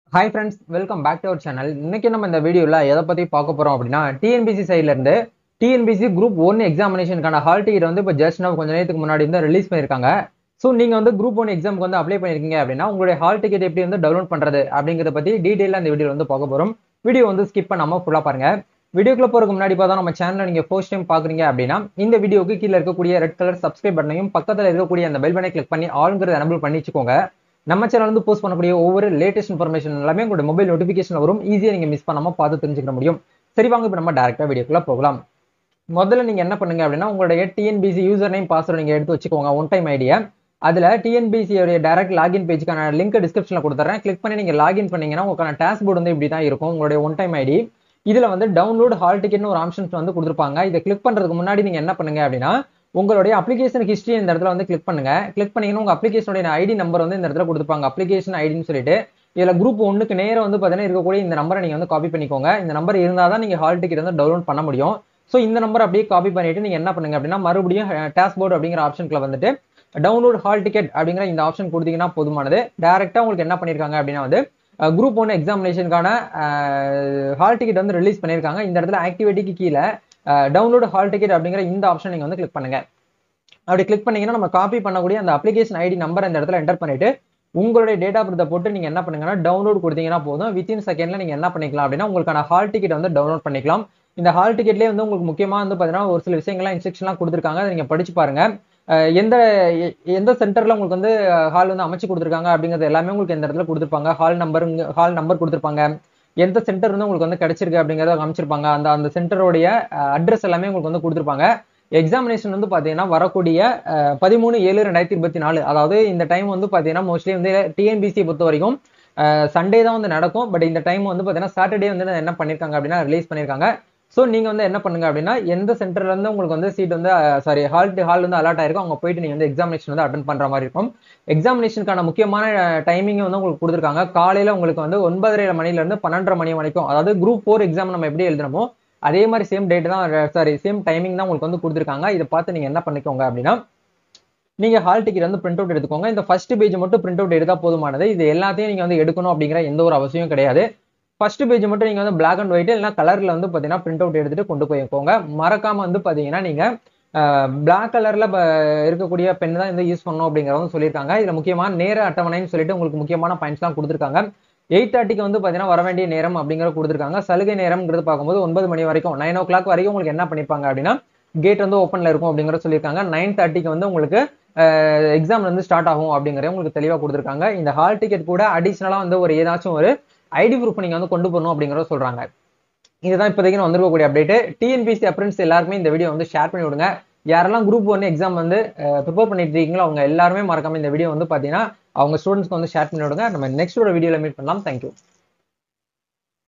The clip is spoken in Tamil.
hi friends welcome back to our channel இன்னைக்கு நம்ம இந்த வீடியோவில் எதை பற்றி பார்க்க போகிறோம் அப்படின்னா டிஎன்பிசி சைட்லேருந்து டிஎன்பிசி குரூப் ஒன் எக்ஸாமினேஷனுக்கான ஹால் டிக்கெட் வந்து இப்போ ஜஸ்ட் நான் கொஞ்ச நேரத்துக்கு முன்னாடி வந்து ரிலீஸ் பண்ணியிருக்காங்க ஸோ நீங்கள் வந்து குரூப் ஒன் எக்ஸாமுக்கு வந்து அப்ளை பண்ணியிருக்கீங்க அப்படின்னா உங்களுடைய ஹால் டிக்கெட் எப்படி வந்து டவுன்லோட் பண்ணுறது அப்படிங்கிறத பற்றி டீட்டெயிலாக இந்த வீடியோ வந்து பார்க்க போகிறோம் வீடியோ வந்து ஸ்கிப் பண்ணாமல் ஃபுல்லாக பாருங்கள் வீடியோக்குள்ள போறதுக்கு முன்னாடி பார்த்தா நம்ம சேனலை நீங்க ஃபர்ஸ்ட் டைம் பாக்குறீங்க அப்படின்னா இந்த வீடியோக்கு கீழே இருக்கக்கூடிய ரெட் கலர் சப்ஸ்கிரைப் பட்டனையும் பக்கத்துல இருக்கக்கூடிய அந்த பெல் பட்டனை கிளிக் பண்ணி ஆளுங்கிறத எனபிள் பண்ணி வச்சுக்கோங்க நம்ம சேனல் வந்து போஸ்ட் பண்ணக்கூடிய ஒவ்வொரு லேட்டஸ்ட் இன்ஃபர்மேஷன் எல்லாமே உங்களோட மொபைல் நோட்டிஃபிகேஷன் வரும் ஈஸியாக நீங்க மிஸ் பண்ணாம பார்த்து தெரிஞ்சுக்க முடியும் சரி வாங்க இப்போ நம்ம டேரக்டா வீடியோக்குள்ள போகலாம் முதல்ல நீங்க என்ன பண்ணுங்க அப்படின்னா உங்களுடைய டிஎன்பிசி யூசர் நேம் பாஸ்வேர்டு நீங்க எடுத்து வச்சுக்கோங்க ஒன் டைம் ஐடியா அதுல டிஎன்பிசியோடைய டேரக்ட் லாகின் பேஜுக்கான லிங்க் டிஸ்கிரிப்ஷன்ல கொடுத்துறேன் கிளிக் பண்ணி நீங்க லாகின் பண்ணீங்கன்னா உங்களுக்கான டேஷ்போர்டு வந்து இப்படி தான் இருக்கும் உங்களுடைய ஒன் டைம் ஐடி இதுல வந்து டவுன்லோட் ஹால் டிக்கெட்னு ஒரு ஆப்ஷன்ஸ் வந்து கொடுத்துருப்பாங்க இதை கிளிக் பண்றதுக்கு முன்னாடி நீங்க என்ன பண்ணுங்க அப்படின்னா உங்களுடைய அப்ளிகேஷன் ஹிஸ்ட்ரி இந்த இடத்துல வந்து கிளிக் பண்ணுங்க கிளிக் பண்ணீங்கன்னா உங்க அப்ளிகேஷனுடைய ஐடி நம்பர் வந்து இந்த இடத்துல கொடுத்துருப்பாங்க அப்ளிகேஷன் ஐடின்னு சொல்லிட்டு இதுல குரூப் ஒன்றுக்கு நேரம் வந்து பார்த்தீங்கன்னா இருக்கக்கூடிய இந்த நம்பரை நீங்க வந்து காப்பி பண்ணிக்கோங்க இந்த நம்பர் இருந்தால் தான் நீங்க ஹால் டிக்கெட் வந்து டவுன்லோட் பண்ண முடியும் ஸோ இந்த நம்பர் அப்படியே காப்பி பண்ணிட்டு நீங்க என்ன பண்ணுங்க அப்படின்னா மறுபடியும் டேஷ்போர்டு அப்படிங்கிற ஆப்ஷனுக்குள்ள வந்துட்டு டவுன்லோட் ஹால் டிக்கெட் அப்படிங்கிற இந்த ஆப்ஷன் கொடுத்தீங்கன்னா போதுமானது டேரெக்டாக உங்களுக்கு என்ன பண்ணியிருக்காங்க அப்படின்னா வந்து குரூப் ஒன் எக்ஸாமினேஷனுக்கான ஹால் டிக்கெட் வந்து ரிலீஸ் பண்ணியிருக்காங்க இந்த இடத்துல ஆக்டிவிட்டிக்கு கீழே டவுன்லோட் ஹால் டிக்கெட் அப்படிங்கிற இந்த ஆப்ஷன் நீங்கள் வந்து கிளிக் பண்ணுங்க அப்படி கிளிக் பண்ணீங்கன்னா நம்ம காப்பி பண்ணக்கூடிய அந்த அப்ளிகேஷன் ஐடி நம்பர் இந்த இடத்துல என்டர் பண்ணிட்டு உங்களுடைய டேட் ஆஃப் பர்த்தை போட்டு நீங்கள் என்ன பண்ணுங்கன்னா டவுன்லோட் கொடுத்தீங்கன்னா போதும் வித்தின் செகண்ட்ல நீங்கள் என்ன பண்ணிக்கலாம் அப்படின்னா உங்களுக்கான ஹால் டிக்கெட் வந்து டவுன்லோட் பண்ணிக்கலாம் இந்த ஹால் டிக்கெட்லேயே வந்து உங்களுக்கு முக்கியமாக வந்து பார்த்தீங்கன்னா ஒரு சில விஷயங்கள்லாம் இன்ஸ்ட்ரக்ஷன்லாம் கொடுத்துருக்காங்க அதை நீங்கள் படிச்சு பாருங்க எந்த எந்த சென்டர்ல உங்களுக்கு வந்து ஹால் வந்து அமைச்சு கொடுத்துருக்காங்க அப்படிங்கிறது எல்லாமே உங்களுக்கு இந்த இடத்துல கொடுத்துருப்பாங்க ஹால் நம்பர் ஹால் நம்பர் கொடுத்துருப்பாங்க எந்த சென்டர் வந்து உங்களுக்கு வந்து கிடைச்சிருக்கு அப்படிங்கிறத காமிச்சிருப்பாங்க அந்த அந்த சென்டரோடைய அட்ரஸ் எல்லாமே உங்களுக்கு வந்து கொடுத்துருப்பாங்க எக்ஸாமினேஷன் வந்து பார்த்தீங்கன்னா வரக்கூடிய பதிமூணு ஏழு ரெண்டாயிரத்தி இருபத்தி நாலு அதாவது இந்த டைம் வந்து பார்த்தீங்கன்னா மோஸ்ட்லி வந்து டிஎன்பிசியை பொறுத்த வரைக்கும் சண்டே தான் வந்து நடக்கும் பட் இந்த டைம் வந்து பார்த்தீங்கன்னா சாட்டர்டே வந்து என்ன பண்ணியிருக்காங்க அப்படின்னா ரிலீஸ் பண்ணியிருக்காங்க ஸோ நீங்கள் வந்து என்ன பண்ணுங்க அப்படின்னா எந்த சென்டர்ல இருந்து உங்களுக்கு வந்து சீட் வந்து சாரி ஹால் ஹால் வந்து அலாட் ஆயிருக்கும் அவங்க போயிட்டு நீங்கள் வந்து எக்ஸாமினேஷன் வந்து அட்டன் பண்ணுற மாதிரி இருக்கும் எக்ஸாமினேஷனுக்கான முக்கியமான டைமிங் வந்து உங்களுக்கு கொடுத்துருக்காங்க காலையில் உங்களுக்கு வந்து ஒன்பதரை மணிலேருந்து பன்னெண்டரை மணி வரைக்கும் அதாவது குரூப் ஃபோர் எக்ஸாம் நம்ம எப்படி எழுதுனமோ அதே மாதிரி சேம் டேட் தான் சாரி சேம் டைமிங் தான் உங்களுக்கு வந்து கொடுத்துருக்காங்க இதை பார்த்து நீங்கள் என்ன பண்ணிக்கோங்க அப்படின்னா நீங்கள் ஹால் டிக்கெட் வந்து பிரிண்ட் அவுட் எடுத்துக்கோங்க இந்த ஃபர்ஸ்ட் பேஜ் மட்டும் பிரிண்ட் அவுட் எடுத்தால் போதுமானது இது எல்லாத்தையும் நீங்கள் வந்து எடுக்கணும் அப்படிங்கிற எந்த ஒரு அவசியம் கிடையாது ஃபர்ஸ்ட் பேஜ் மட்டும் நீங்கள் வந்து பிளாக் அண்ட் ஒயிட் இல்லைனா கலரில் வந்து பார்த்தீங்கன்னா பிரிண்ட் அவுட் எடுத்துட்டு கொண்டு போய்க்கோங்க மறக்காம வந்து பார்த்தீங்கன்னா நீங்கள் பிளாக் கலரில் இருக்கக்கூடிய பென் தான் வந்து யூஸ் பண்ணணும் அப்படிங்கிறத சொல்லியிருக்காங்க இதில் முக்கியமான நேர அட்டவணைன்னு சொல்லிட்டு உங்களுக்கு முக்கியமான பாயிண்ட்ஸ்லாம் கொடுத்துருக்காங்க எயிட் தேர்ட்டிக்கு வந்து பார்த்தீங்கன்னா வர வேண்டிய நேரம் அப்படிங்கிற கொடுத்துருக்காங்க சலுகை நேரம்ங்கிறது பார்க்கும்போது ஒன்பது மணி வரைக்கும் நைன் ஓ கிளாக் வரைக்கும் உங்களுக்கு என்ன பண்ணியிருப்பாங்க அப்படின்னா கேட் வந்து ஓப்பனில் இருக்கும் அப்படிங்கிற சொல்லியிருக்காங்க நைன் தேர்ட்டிக்கு வந்து உங்களுக்கு எக்ஸாம் வந்து ஸ்டார்ட் ஆகும் அப்படிங்கிறத உங்களுக்கு தெளிவாக கொடுத்துருக்காங்க இந்த ஹால் டிக்கெட் கூட அடிஷ்னலாக வந்து ஒரு ஏதாச்சும் ஒரு ஐடி ப்ரூஃப் நீங்கள் வந்து கொண்டு போகணும் அப்படிங்கிறத சொல்கிறாங்க இதுதான் இப்போதைக்கு நான் வந்திருக்கக்கூடிய அப்டேட் டிஎன்பிசி அப்ரன்ஸ் எல்லாருமே இந்த வீடியோ வந்து ஷேர் பண்ணி விடுங்க யாரெல்லாம் குரூப் ஒன் எக்ஸாம் வந்து ப்ரிப்பேர் பண்ணிட்டு இருக்கீங்களோ அவங்க எல்லாருமே மறக்காம இந்த வீடியோ வந்து பார்த்தீங்கன்னா அவங்க ஸ்டூடெண்ட்ஸ்க்கு வந்து ஷேர் பண்ணி விடுங்க நம்ம நெக்ஸ்ட் ஒரு வீடியோவில் மீட் பண்ணலாம் தேங்க்யூ